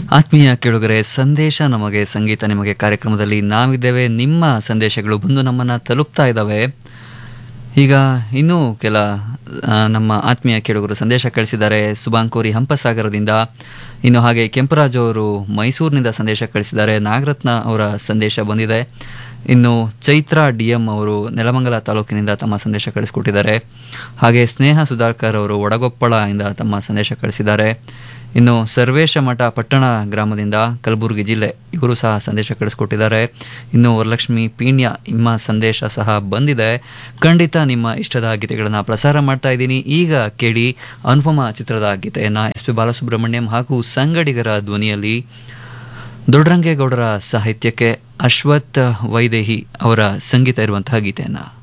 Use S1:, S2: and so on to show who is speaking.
S1: ಆತ್ಮೀಯ ಕೇಳುಗರೆ ಸಂದೇಶ ನಮಗೆ ಸಂಗೀತ ನಿಮಗೆ ಕಾರ್ಯಕ್ರಮದಲ್ಲಿ ನಾವಿದ್ದೇವೆ ನಿಮ್ಮ ಸಂದೇಶಗಳು ಬಂದು ನಮ್ಮನ್ನು ತಲುಪ್ತಾ ಇದ್ದಾವೆ ಈಗ ಇನ್ನೂ ಕೆಲ ಆ, ನಮ್ಮ ಆತ್ಮೀಯ ಕೇಳುಗರು ಸಂದೇಶ ಕಳಿಸಿದ್ದಾರೆ ಸುಬಾಂಕೋರಿ ಹಂಪಸಾಗರದಿಂದ ಇನ್ನು ಹಾಗೆ ಕೆಂಪರಾಜ್ ಅವರು ಮೈಸೂರಿನಿಂದ ಸಂದೇಶ ಕಳಿಸಿದ್ದಾರೆ ನಾಗರತ್ನ ಅವರ ಸಂದೇಶ ಬಂದಿದೆ ಇನ್ನು ಚೈತ್ರ ಡಿ ಎಂ ಅವರು ನೆಲಮಂಗಲ ತಾಲೂಕಿನಿಂದ ತಮ್ಮ ಸಂದೇಶ ಕಳಿಸ್ಕೊಟ್ಟಿದ್ದಾರೆ ಹಾಗೆ ಸ್ನೇಹ ಸುಧಾಕರ್ ಅವರು ಒಡಗೊಪ್ಪಳ ಇಂದ ತಮ್ಮ ಸಂದೇಶ ಕಳಿಸಿದ್ದಾರೆ ಇನ್ನು ಸರ್ವೇಶ ಮಠ ಪಟ್ಟಣ ಗ್ರಾಮದಿಂದ ಕಲಬುರಗಿ ಜಿಲ್ಲೆ ಇವರು ಸಹ ಸಂದೇಶ ಕಳಿಸ್ಕೊಟ್ಟಿದ್ದಾರೆ ಇನ್ನು ವರಲಕ್ಷ್ಮಿ ಪೀಣ್ಯ ನಿಮ್ಮ ಸಂದೇಶ ಸಹ ಬಂದಿದೆ ಖಂಡಿತ ನಿಮ್ಮ ಇಷ್ಟದ ಗೀತೆಗಳನ್ನು ಪ್ರಸಾರ ಮಾಡ್ತಾ ಇದ್ದೀನಿ ಈಗ ಕೇಳಿ ಅನುಪಮ ಚಿತ್ರದ ಗೀತೆಯನ್ನು ಎಸ್ ಪಿ ಬಾಲಸುಬ್ರಹ್ಮಣ್ಯಂ ಹಾಗೂ ಸಂಗಡಿಗರ ಧ್ವನಿಯಲ್ಲಿ ದೊಡ್ಡರಂಗೇಗೌಡರ ಸಾಹಿತ್ಯಕ್ಕೆ ಅಶ್ವಥ್ ವೈದೇಹಿ ಅವರ ಸಂಗೀತ ಇರುವಂತಹ ಗೀತೆಯನ್ನು